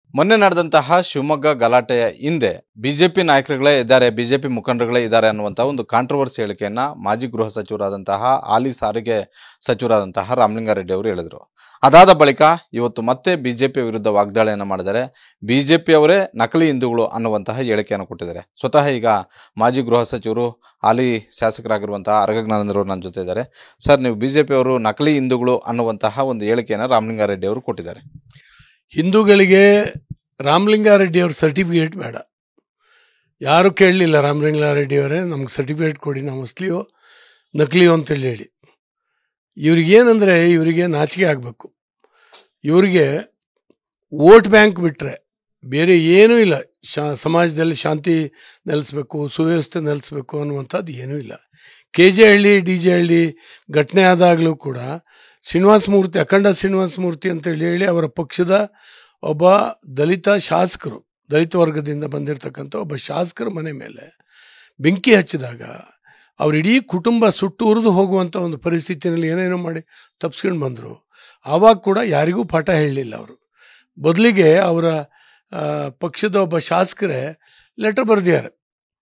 ಮೊನ್ನೆ ನಡೆದಂತಹ ಶಿವಮೊಗ್ಗ ಗಲಾಟೆಯ ಹಿಂದೆ ಬಿಜೆಪಿ ನಾಯಕರುಗಳೇ ಇದ್ದಾರೆ ಬಿಜೆಪಿ ಮುಖಂಡರುಗಳೇ ಇದ್ದಾರೆ ಅನ್ನುವಂತಹ ಒಂದು ಕಾಂಟ್ರವರ್ಸಿ ಹೇಳಿಕೆಯನ್ನ ಮಾಜಿ ಗೃಹ ಸಚಿವರಾದಂತಹ ಹಾಲಿ ಸಾರಿಗೆ ಸಚಿವರಾದಂತಹ ರಾಮಲಿಂಗಾರೆಡ್ಡಿ ಅವರು ಹೇಳಿದರು ಅದಾದ ಬಳಿಕ ಇವತ್ತು ಮತ್ತೆ ಬಿಜೆಪಿ ವಿರುದ್ಧ ವಾಗ್ದಾಳಿಯನ್ನು ಮಾಡಿದ್ದಾರೆ ಬಿಜೆಪಿ ಅವರೇ ನಕಲಿ ಹಿಂದೂಗಳು ಅನ್ನುವಂತಹ ಹೇಳಿಕೆಯನ್ನು ಕೊಟ್ಟಿದ್ದಾರೆ ಸ್ವತಃ ಈಗ ಮಾಜಿ ಗೃಹ ಸಚಿವರು ಹಾಲಿ ಶಾಸಕರಾಗಿರುವಂತಹ ಅರಗಜ್ಞಾನಂದರವರು ನನ್ನ ಜೊತೆ ಇದ್ದಾರೆ ಸರ್ ನೀವು ಬಿಜೆಪಿ ಅವರು ನಕಲಿ ಹಿಂದೂಗಳು ಅನ್ನುವಂತಹ ಒಂದು ಹೇಳಿಕೆಯನ್ನು ರಾಮಲಿಂಗಾರೆಡ್ಡಿ ಅವರು ಕೊಟ್ಟಿದ್ದಾರೆ ಹಿಂದೂಗಳಿಗೆ ರಾಮಲಿಂಗಾರೆಡ್ಡಿ ಅವ್ರ ಸರ್ಟಿಫಿಕೇಟ್ ಬೇಡ ಯಾರು ಕೇಳಲಿಲ್ಲ ರಾಮಲಿಂಗಾರೆಡ್ಡಿ ಅವರೇ ನಮ್ಗೆ ಸರ್ಟಿಫಿಕೇಟ್ ಕೊಡಿ ನಾವು ಅಸ್ಲಿಯೋ ನಕಲಿಯೋ ಅಂತೇಳಿ ಹೇಳಿ ಇವ್ರಿಗೇನಂದರೆ ಇವರಿಗೆ ನಾಚಿಕೆ ಆಗಬೇಕು ಇವರಿಗೆ ವೋಟ್ ಬ್ಯಾಂಕ್ ಬಿಟ್ಟರೆ ಬೇರೆ ಏನೂ ಇಲ್ಲ ಶಾ ಸಮಾಜದಲ್ಲಿ ಶಾಂತಿ ನೆಲೆಸ್ಬೇಕು ಸುವ್ಯವಸ್ಥೆ ನೆಲೆಸ್ಬೇಕು ಅನ್ನುವಂಥದ್ದು ಏನೂ ಇಲ್ಲ K J Halli D J Halli ಘಟನೆ ಆದಾಗಲೂ ಕೂಡ ಶ್ರೀನಿವಾಸ ಮೂರ್ತಿ ಅಖಂಡ ಶ್ರೀನಿವಾಸ ಮೂರ್ತಿ ಅಂತೇಳಿ ಹೇಳಿ ಅವರ ಪಕ್ಷದ ಒಬ್ಬ ದಲಿತ ಶಾಸಕರು ದಲಿತ ವರ್ಗದಿಂದ ಬಂದಿರತಕ್ಕಂಥ ಒಬ್ಬ ಶಾಸಕರ ಮನೆ ಮೇಲೆ ಬೆಂಕಿ ಹಚ್ಚಿದಾಗ ಅವ್ರ ಇಡೀ ಕುಟುಂಬ ಸುಟ್ಟು ಉರಿದು ಹೋಗುವಂಥ ಒಂದು ಪರಿಸ್ಥಿತಿಯಲ್ಲಿ ಏನೇನೋ ಮಾಡಿ ತಪ್ಸ್ಕೊಂಡು ಬಂದರು ಆವಾಗ ಕೂಡ ಯಾರಿಗೂ ಪಾಠ ಹೇಳಲಿಲ್ಲ ಅವರು ಬದಲಿಗೆ ಅವರ ಆ, ಪಕ್ಷದ ಒಬ್ಬ ಶಾಸಕರೇ ಲೆಟರ್ ಬರೆದಿದ್ದಾರೆ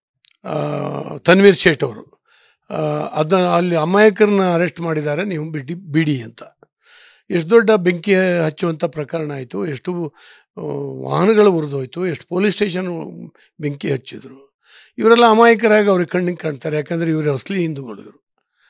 ತನ್ವೀರ್ ಶೇಟ್ ಅವರು ಅದನ್ನ ಅಲ್ಲಿ ಅಮಾಯಕರನ್ನ ಅರೆಸ್ಟ್ ಮಾಡಿದ್ದಾರೆ ನೀವು ಬಿಡಿ ಬಿಡಿ ಅಂತ ಎಷ್ಟು ದೊಡ್ಡ ಬೆಂಕಿ ಹಚ್ಚುವಂಥ ಪ್ರಕರಣ ಆಯಿತು ಎಷ್ಟು ಆ, ವಾಹನಗಳು ಉರಿದೋಯ್ತು ಎಷ್ಟು ಪೊಲೀಸ್ ಸ್ಟೇಷನ್ ಬೆಂಕಿ ಹಚ್ಚಿದ್ರು ಇವರೆಲ್ಲ ಅಮಾಯಕರಾಗಿ ಅವ್ರಿಗೆ ಕಣ್ಣಿಗೆ ಕಾಣ್ತಾರೆ ಯಾಕಂದರೆ ಇವರು ಅಸಲಿ ಹಿಂದೂಗಳು ಇವರು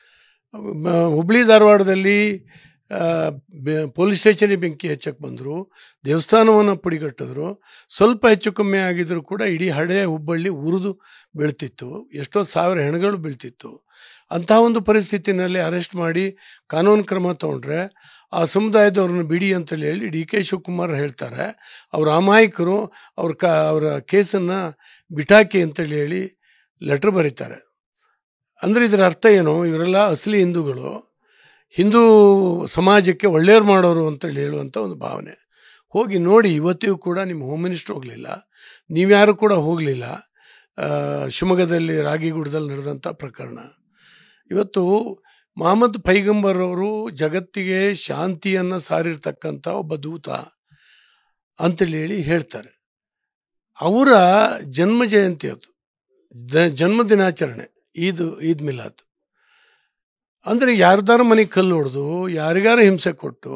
ಮ- ಹುಬ್ಳಿ ಧಾರವಾಡದಲ್ಲಿ ಆ, ಬೆ- ಪೊಲೀಸ್ ಸ್ಟೇಷನಿಗೆ ಬೆಂಕಿ ಹಚ್ಚಕ್ಕೆ ಬಂದರು ದೇವಸ್ಥಾನವನ್ನು ಪುಡಿಗಟ್ಟಿದ್ರು ಸ್ವಲ್ಪ ಹೆಚ್ಚು ಕಮ್ಮಿ ಆಗಿದ್ರು ಕೂಡ ಇಡೀ ಹಳೆ ಹುಬ್ಬಳ್ಳಿ ಉರಿದು ಬೀಳ್ತಿತ್ತು ಎಷ್ಟೋ ಸಾವಿರ ಹೆಣಗಳು ಬೀಳ್ತಿತ್ತು ಅಂತಹ ಒಂದು ಪರಿಸ್ಥಿತಿನಲ್ಲಿ ಅರೆಸ್ಟ್ ಮಾಡಿ ಕಾನೂನು ಕ್ರಮ ತಗೊಂಡ್ರೆ ಆ ಸಮುದಾಯದವ್ರನ್ನ ಬಿಡಿ ಅಂತೇಳಿ ಹೇಳಿ ಡಿ ಕೆ ಶಿವಕುಮಾರ್ ಹೇಳ್ತಾರೆ ಅವ್ರ ಅಮಾಯಕರು ಅವ್ರ ಕ ಅವರ ಕೇಸನ್ನು ಬಿಟಾಕಿ ಅಂತೇಳಿ ಹೇಳಿ ಲೆಟ್ರ್ ಬರೀತಾರೆ ಅಂದರೆ ಇದರ ಅರ್ಥ ಏನು ಇವರೆಲ್ಲ ಅಸಲಿ ಹಿಂದೂಗಳು ಹಿಂದೂ ಸಮಾಜಕ್ಕೆ ಒಳ್ಳೆಯವ್ರು ಮಾಡೋರು ಅಂತೇಳಿ ಹೇಳುವಂಥ ಒಂದು ಭಾವನೆ ಹೋಗಿ ನೋಡಿ ಇವತ್ತಿಗೂ ಕೂಡ ನಿಮ್ಮ ಹೋಮ್ ಮಿನಿಸ್ಟ್ರ್ ಹೋಗಲಿಲ್ಲ ನೀವ್ಯಾರು ಕೂಡ ಹೋಗಲಿಲ್ಲ ಶಿವಮೊಗ್ಗದಲ್ಲಿ ರಾಗಿಗುಡದಲ್ಲಿ ನಡೆದಂಥ ಪ್ರಕರಣ ಇವತ್ತು ಮಹಮ್ಮದ್ ಪೈಗಂಬರ್ ಅವರು ಜಗತ್ತಿಗೆ ಶಾಂತಿಯನ್ನು ಸಾರಿರ್ತಕ್ಕಂಥ ಒಬ್ಬ ದೂತ ಅಂತೇಳಿ ಹೇಳಿ ಹೇಳ್ತಾರೆ ಅವರ ಜನ್ಮ ಜಯಂತಿ ಅದು ದ- ಜನ್ಮ ದಿನಾಚರಣೆ ಈದ್ ಈದ್ ಮಿಲಾದ್ ಅಂದರೆ ಯಾರ್ದಾರ ಮನೆಗೆ ಕಲ್ಲು ಹೊಡೆದು ಯಾರಿಗಾರ ಹಿಂಸೆ ಕೊಟ್ಟು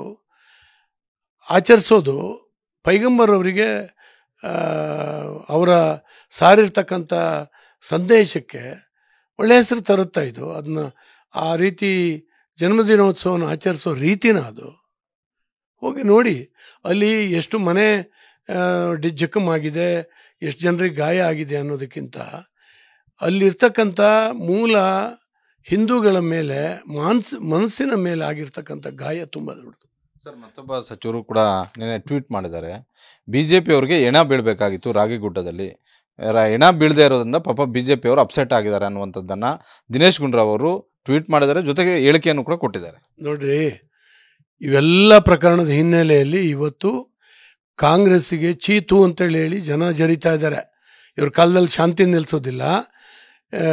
ಆಚರಿಸೋದು ಪೈಗಂಬರ್ ಅವರಿಗೆ ಆ, ಅವರ ಸಾರಿರ್ತಕ್ಕಂಥ ಸಂದೇಶಕ್ಕೆ ಒಳ್ಳೆಯ ಹೆಸರು ತರುತ್ತಾ ಇದು ಅದನ್ನ ಆ ರೀತಿ ಜನ್ಮದಿನೋತ್ಸವನ ಆಚರಿಸೋ ರೀತಿನ ಅದು ಹೋಗಿ ನೋಡಿ ಅಲ್ಲಿ ಎಷ್ಟು ಮನೆ ಆ, ಡಿ- ಜಖಮಾಗಿದೆ ಎಷ್ಟು ಜನರಿಗೆ ಗಾಯ ಆಗಿದೆ ಅನ್ನೋದಕ್ಕಿಂತ ಅಲ್ಲಿರ್ತಕ್ಕಂಥ ಮೂಲ ಹಿಂದೂಗಳ ಮೇಲೆ ಮಾನ್ಸ್ ಮನಸ್ಸಿನ ಮೇಲೆ ಆಗಿರ್ತಕ್ಕಂಥ ಗಾಯ ತುಂಬ ದೊಡ್ಡದು ಸರ್ ಮತ್ತೊಬ್ಬ ಸಚಿವರು ಕೂಡ ನಿನ್ನೆ ಟ್ವೀಟ್ ಮಾಡಿದ್ದಾರೆ ಬಿಜೆಪಿ ಅವರಿಗೆ ಎಣ ಬೀಳಬೇಕಾಗಿತ್ತು ರಾಗಿಗುಡ್ಡದಲ್ಲಿ ರ- ಎಣ ಬೀಳದೇ ಇರೋದ್ರಿಂದ ಪಾಪ ಬಿಜೆಪಿ ಅವರು ಅಪ್ಸೆಟ್ ಆಗಿದ್ದಾರೆ ಅನ್ನುವಂಥದ್ದನ್ನ ದಿನೇಶ್ ಗುಂಡ್ರಾವ್ ಅವರು ಟ್ವೀಟ್ ಮಾಡಿದ್ದಾರೆ ಜೊತೆಗೆ ಹೇಳಿಕೆಯನ್ನು ಕೂಡ ಕೊಟ್ಟಿದ್ದಾರೆ ನೋಡ್ರಿ ಇವೆಲ್ಲ ಪ್ರಕರಣದ ಹಿನ್ನೆಲೆಯಲ್ಲಿ ಇವತ್ತು ಕಾಂಗ್ರೆಸ್ಸಿಗೆ ಚೀತು ಅಂತೇಳಿ ಹೇಳಿ ಜನ ಜರಿತಾ ಇದ್ದಾರೆ ಇವ್ರ ಕಾಲದಲ್ಲಿ ಶಾಂತಿ ನಿಲ್ಲಿಸೋದಿಲ್ಲ ಆ,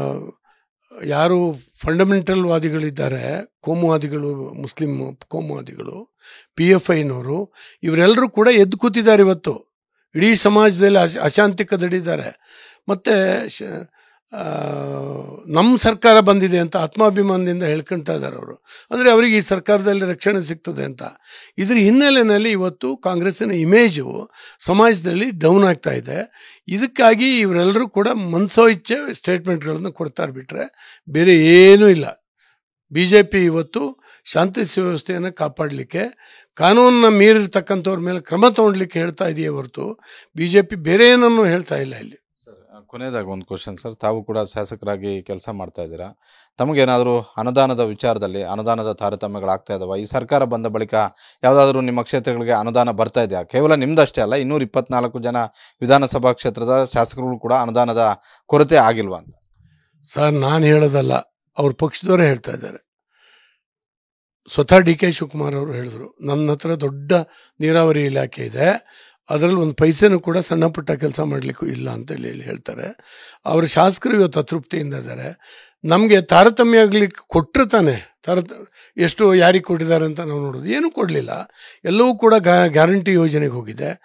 ಯಾರು ಫಂಡಮೆಂಟಲ್ ವಾದಿಗಳಿದ್ದಾರೆ ಕೋಮುವಾದಿಗಳು ಮುಸ್ಲಿಂ ಕೋಮುವಾದಿಗಳು ಪಿ ಎಫ್ ಐನವರು ಇವರೆಲ್ಲರೂ ಕೂಡ ಎದ್ದು ಕೂತಿದ್ದಾರೆ ಇವತ್ತು ಇಡೀ ಸಮಾಜದಲ್ಲಿ ಅಶ ಅಶಾಂತಿ ಕದಡಿದ್ದಾರೆ ಮತ್ತು ನಮ್ಮ ಸರ್ಕಾರ ಬಂದಿದೆ ಅಂತ ಆತ್ಮಾಭಿಮಾನದಿಂದ ಹೇಳ್ಕೊಳ್ತಾ ಇದ್ದಾರೆ ಅವರು ಅಂದರೆ ಅವರಿಗೆ ಈ ಸರ್ಕಾರದಲ್ಲಿ ರಕ್ಷಣೆ ಸಿಗ್ತದೆ ಅಂತ ಇದ್ರ ಹಿನ್ನೆಲೆಯಲ್ಲಿ ಇವತ್ತು ಕಾಂಗ್ರೆಸ್ಸಿನ ಇಮೇಜು ಸಮಾಜದಲ್ಲಿ ಡೌನ್ ಆಗ್ತಾ ಇದೆ ಇದಕ್ಕಾಗಿ ಇವರೆಲ್ಲರೂ ಕೂಡ ಮನಸೋ ಇಚ್ಛೆ ಸ್ಟೇಟ್ಮೆಂಟ್ಗಳನ್ನು ಕೊಡ್ತಾರೆ ಬಿಟ್ಟರೆ ಬೇರೆ ಏನೂ ಇಲ್ಲ ಬಿ ಜೆ ಪಿ ಇವತ್ತು ಶಾಂತಿ ಸುವ್ಯವಸ್ಥೆಯನ್ನು ಕಾಪಾಡಲಿಕ್ಕೆ ಕಾನೂನನ್ನ ಮೀರಿರ್ತಕ್ಕಂಥವ್ರ ಮೇಲೆ ಕ್ರಮ ತಗೊಳ್ಲಿಕ್ಕೆ ಹೇಳ್ತಾ ಇದೆಯೇ ಹೊರತು ಬಿ ಜೆ ಪಿ ಬೇರೆ ಏನನ್ನೂ ಹೇಳ್ತಾ ಇಲ್ಲ ಇಲ್ಲಿ ಸರ್ ಕೊನೆಯದಾಗಿ ಒಂದು ಕ್ವಶನ್ ಸರ್ ತಾವು ಕೂಡ ಶಾಸಕರಾಗಿ ಕೆಲಸ ಮಾಡ್ತಾ ಇದ್ದೀರಾ ತಮಗೇನಾದರೂ ಅನುದಾನದ ವಿಚಾರದಲ್ಲಿ ಅನುದಾನದ ತಾರತಮ್ಯಗಳಾಗ್ತಾ ಇದಾವ ಈ ಸರ್ಕಾರ ಬಂದ ಬಳಿಕ ಯಾವುದಾದ್ರೂ ನಿಮ್ಮ ಕ್ಷೇತ್ರಗಳಿಗೆ ಅನುದಾನ ಬರ್ತಾ ಇದೆಯಾ ಕೇವಲ ನಿಮ್ದಷ್ಟೇ ಅಲ್ಲ ಇನ್ನೂರ ಇಪ್ಪತ್ನಾಲ್ಕು ಜನ ವಿಧಾನಸಭಾ ಕ್ಷೇತ್ರದ ಶಾಸಕರು ಕೂಡ ಅನುದಾನದ ಕೊರತೆ ಆಗಿಲ್ವಾ ಅಂತ ಸರ್ ನಾನು ಹೇಳೋದಲ್ಲ ಅವ್ರ ಪಕ್ಷದವರೇ ಹೇಳ್ತಾ ಇದ್ದಾರೆ ಸ್ವತಃ ಡಿ ಕೆ ಶಿವಕುಮಾರ್ ಅವರು ಹೇಳಿದ್ರು ನನ್ನ ಹತ್ರ ದೊಡ್ಡ ನೀರಾವರಿ ಇಲಾಖೆ ಇದೆ ಅದರಲ್ಲಿ ಒಂದು ಪೈಸೆನೂ ಕೂಡ ಸಣ್ಣ ಪುಟ್ಟ ಕೆಲಸ ಮಾಡಲಿಕ್ಕೂ ಇಲ್ಲ ಅಂತೇಳಿ ಹೇಳಿ ಹೇಳ್ತಾರೆ ಅವ್ರ ಶಾಸಕರು ಇವತ್ತು ಅತೃಪ್ತಿಯಿಂದ ಇದ್ದಾರೆ ನಮಗೆ ತಾರತಮ್ಯ ಆಗ್ಲಿಕ್ಕೆ ಕೊಟ್ಟರೆ ತಾನೆ ತಾರತ ಎಷ್ಟು ಯಾರಿಗೆ ಕೊಟ್ಟಿದ್ದಾರೆ ಅಂತ ನಾವು ನೋಡೋದು ಏನೂ ಕೊಡಲಿಲ್ಲ ಎಲ್ಲವೂ ಕೂಡ ಗ್ಯಾರಂಟಿ ಯೋಜನೆಗೆ ಹೋಗಿದೆ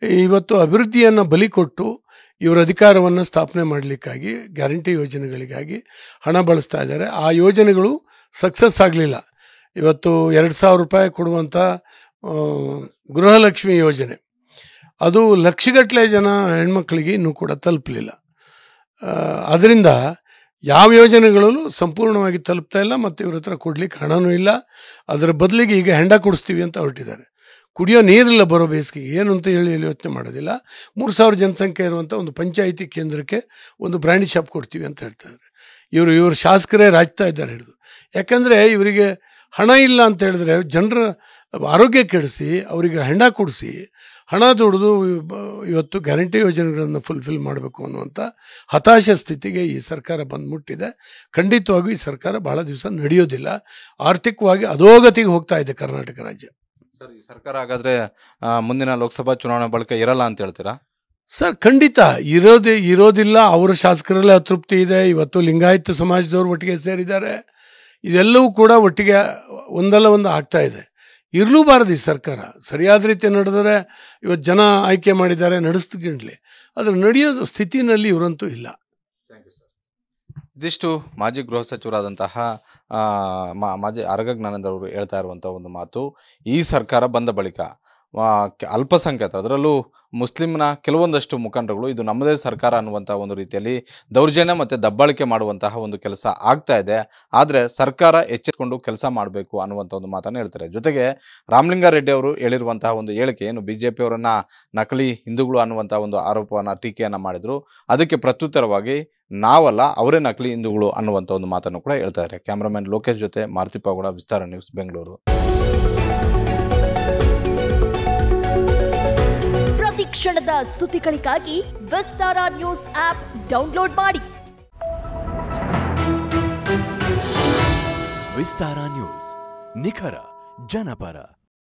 ಇವತ್ತು ಅಭಿವೃದ್ಧಿಯನ್ನು ಬಲಿ ಕೊಟ್ಟು ಇವರ ಅಧಿಕಾರವನ್ನು ಸ್ಥಾಪನೆ ಮಾಡಲಿಕ್ಕಾಗಿ ಗ್ಯಾರಂಟಿ ಯೋಜನೆಗಳಿಗಾಗಿ ಹಣ ಬಳಸ್ತಾ ಇದ್ದಾರೆ ಆ ಯೋಜನೆಗಳು ಸಕ್ಸಸ್ ಆಗಲಿಲ್ಲ ಇವತ್ತು ಎರಡು ಸಾವಿರ ರೂಪಾಯಿ ಕೊಡುವಂಥ ಆ, ಗೃಹಲಕ್ಷ್ಮಿ ಯೋಜನೆ ಅದು ಲಕ್ಷಗಟ್ಟಲೆ ಜನ ಹೆಣ್ಮಕ್ಳಿಗೆ ಇನ್ನೂ ಕೂಡ ತಲುಪಲಿಲ್ಲ ಅದರಿಂದ ಯಾವ ಯೋಜನೆಗಳಲ್ಲೂ ಸಂಪೂರ್ಣವಾಗಿ ತಲುಪ್ತಾ ಇಲ್ಲ ಮತ್ತು ಇವ್ರ ಹತ್ರ ಕೊಡ್ಲಿಕ್ಕೆ ಹಣನೂ ಇಲ್ಲ ಅದರ ಬದಲಿಗೆ ಈಗ ಹೆಂಡ ಕೊಡಿಸ್ತೀವಿ ಅಂತ ಹೊರಟಿದ್ದಾರೆ ಕುಡಿಯೋ ನೀರಿಲ್ಲ ಬರೋ ಬೇಸಿಗೆಗೆ ಏನು ಅಂತ ಹೇಳಿ ಹೇಳಿ ಯೋಚನೆ ಮಾಡೋದಿಲ್ಲ ಮೂರು ಸಾವಿರ ಜನಸಂಖ್ಯೆ ಇರುವಂಥ ಒಂದು ಪಂಚಾಯಿತಿ ಕೇಂದ್ರಕ್ಕೆ ಒಂದು ಬ್ರ್ಯಾಂಡಿ ಶಾಪ್ ಕೊಡ್ತೀವಿ ಅಂತ ಹೇಳ್ತಾರೆ ಇವರು ಇವರು ಶಾಸಕರೇ ರಾಜ್ತಾ ಇದ್ದಾರೆ ಹಿಡಿದು ಯಾಕಂದರೆ ಇವರಿಗೆ ಹಣ ಇಲ್ಲ ಅಂತ ಹೇಳಿದ್ರೆ ಜನರ ಆರೋಗ್ಯ ಕೆಡಿಸಿ ಅವರಿಗೆ ಹೆಂಡ ಕೊಡಿಸಿ ಹಣ ದುಡಿದು ಇವತ್ತು ಗ್ಯಾರಂಟಿ ಯೋಜನೆಗಳನ್ನು ಫುಲ್ಫಿಲ್ ಮಾಡಬೇಕು ಅನ್ನುವಂಥ ಹತಾಶ ಸ್ಥಿತಿಗೆ ಈ ಸರ್ಕಾರ ಬಂದು ಮುಟ್ಟಿದೆ ಖಂಡಿತವಾಗಿಯೂ ಈ ಸರ್ಕಾರ ಬಹಳ ದಿವಸ ನಡೆಯೋದಿಲ್ಲ ಆರ್ಥಿಕವಾಗಿ ಅಧೋಗತಿಗೆ ಹೋಗ್ತಾ ಇದೆ ಕರ್ನಾಟಕ ರಾಜ್ಯ ಸರ್ ಈ ಸರ್ಕಾರ ಹಾಗಾದ್ರೆ ಆ, ಮುಂದಿನ ಲೋಕಸಭಾ ಚುನಾವಣೆ ಬಳಿಕ ಇರಲ್ಲ ಅಂತ ಹೇಳ್ತೀರಾ ಸರ್ ಖಂಡಿತ ಇರೋದೇ ಇರೋದಿಲ್ಲ ಅವರ ಶಾಸಕರಲ್ಲೇ ಅತೃಪ್ತಿ ಇದೆ ಇವತ್ತು ಲಿಂಗಾಯತ ಸಮಾಜದವ್ರು ಒಟ್ಟಿಗೆ ಸೇರಿದ್ದಾರೆ ಇದೆಲ್ಲವೂ ಕೂಡ ಒಟ್ಟಿಗೆ ಒಂದಲ್ಲ ಒಂದು ಆಗ್ತಾ ಇದೆ ಇರಲೂಬಾರದು ಈ ಸರ್ಕಾರ ಸರಿಯಾದ ರೀತಿ ನಡೆದರೆ ಇವತ್ತು ಜನ ಆಯ್ಕೆ ಮಾಡಿದ್ದಾರೆ ನಡೆಸ್ಕೊಂಡ್ಲಿ ಆದರೆ ನಡೆಯೋ ಸ್ಥಿತಿನಲ್ಲಿ ಇವರಂತೂ ಇಲ್ಲ ಇದಿಷ್ಟು ಮಾಜಿ ಗೃಹ ಸಚಿವರಾದಂತಹ ಆ, ಮಾ- ಮಾಜಿ ಅರಗ ಜ್ಞಾನಂದ ಅವರು ಹೇಳ್ತಾ ಇರುವಂಥ ಒಂದು ಮಾತು ಈ ಸರ್ಕಾರ ಬಂದ ಬಳಿಕ ಆ, ಕೆ- ಅಲ್ಪಸಂಖ್ಯಾತ ಅದರಲ್ಲೂ ಮುಸ್ಲಿಂನ ಕೆಲವೊಂದಷ್ಟು ಮುಖಂಡರುಗಳು ಇದು ನಮ್ಮದೇ ಸರ್ಕಾರ ಅನ್ನುವಂಥ ಒಂದು ರೀತಿಯಲ್ಲಿ ದೌರ್ಜನ್ಯ ಮತ್ತು ದಬ್ಬಾಳಿಕೆ ಮಾಡುವಂತಹ ಒಂದು ಕೆಲಸ ಆಗ್ತಾ ಇದೆ ಆದರೆ ಸರ್ಕಾರ ಎಚ್ಚೆತ್ಕೊಂಡು ಕೆಲಸ ಮಾಡಬೇಕು ಅನ್ನುವಂಥ ಒಂದು ಮಾತನ್ನು ಹೇಳ್ತಾರೆ ಜೊತೆಗೆ ರಾಮಲಿಂಗಾರೆಡ್ಡಿ ಅವರು ಹೇಳಿರುವಂತಹ ಒಂದು ಹೇಳಿಕೆ ಏನು ಬಿ ಜೆ ಪಿಯವರನ್ನ ನಕಲಿ ಹಿಂದೂಗಳು ಅನ್ನುವಂಥ ಒಂದು ಆರೋಪವನ್ನು ಟೀಕೆಯನ್ನು ಮಾಡಿದ್ರು ಅದಕ್ಕೆ ಪ್ರತ್ಯುತ್ತರವಾಗಿ ನಾವಲ್ಲ ಅವರೇ ನಕಲಿ ಹಿಂದೂಗಳು ಅನ್ನುವಂಥ ಒಂದು ಮಾತನ್ನು ಕೂಡ ಹೇಳ್ತಾ ಇದ್ದಾರೆ ಕ್ಯಾಮ್ರಾಮನ್ ಲೋಕೇಶ್ ಜೊತೆ ಮಾರುತಿ ಪಾವಗಡ ವಿಸ್ತಾರ ನ್ಯೂಸ್ ಬೆಂಗಳೂರು ಪ್ರತಿ ಕ್ಷಣದ ಸುದ್ದಿಗಳಿಗಾಗಿ ವಿಸ್ತಾರ ನ್ಯೂಸ್ ಆಪ್ ಡೌನ್ಲೋಡ್ ಮಾಡಿ ವಿಸ್ತಾರ ನ್ಯೂಸ್ ನಿಖರ ಜನಪರ